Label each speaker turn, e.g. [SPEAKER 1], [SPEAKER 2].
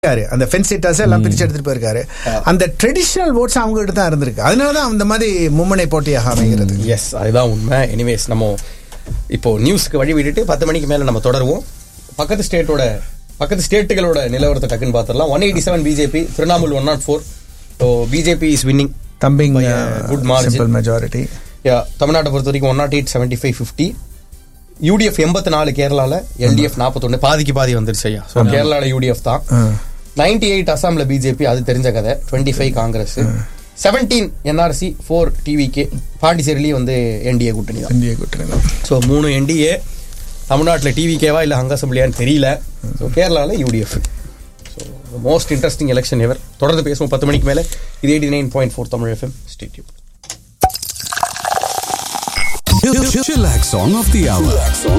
[SPEAKER 1] இருக்காரு அந்த fence seaters எல்லாம் பிரிச்சு எடுத்துட்டு போயிருக்காரு அந்த ட்ரெடிஷனல் ஓட்ஸ் அவங்க கிட்ட தான் இருந்திருக்கு அதனால தான் அந்த மாதிரி மும்முனை போட்டியாக அமைகிறது
[SPEAKER 2] எஸ் அதுதான் உண்மை எனிவேஸ் நம்ம இப்போ நியூஸ்க்கு வழி விட்டுட்டு பத்து மணிக்கு மேல நம்ம தொடருவோம் பக்கத்து ஸ்டேட்டோட பக்கத்து ஸ்டேட்டுகளோட நிலவரத்தை டக்குன்னு பார்த்துடலாம் one eighty seven BJP Trinamool one naught four so BJP is winning
[SPEAKER 1] thumping
[SPEAKER 2] By a good margin.
[SPEAKER 1] Simple majority
[SPEAKER 2] yeah தமிழ்நாட்டை பொறுத்த வரைக்கும் one naught eight seventy five fifty UDF எண்பத்தி நாலு கேரளால எல்டிஎஃப் நாற்பத்தொன்னு பாதிக்கு பாதி வந்துருச்சு ஐயா ஸோ கேரளால யூடிஎஃப் தான் நைன்டி எயிட் அசாம்ல பிஜேபி அது தெரிஞ்ச கதை twenty five Congress seventeen NRC four TVK பாண்டிச்சேரிலேயே வந்து என்டிஏ கூட்டணி தான்
[SPEAKER 1] இந்திய கூட்டணி தான்
[SPEAKER 2] ஸோ மூணு என்டிஏ தமிழ்நாட்டில் டிவிகேவா இல்லை ஹங்க அசம்பிளியான்னு தெரியல ஸோ கேரளாவில் UDF so most interesting election ever தொடர்ந்து பேசுவோம் பத்து மணிக்கு மேலே இது eighty nine point four Tamil FM ஸ்டேட்யூ
[SPEAKER 3] Chillax song of the hour.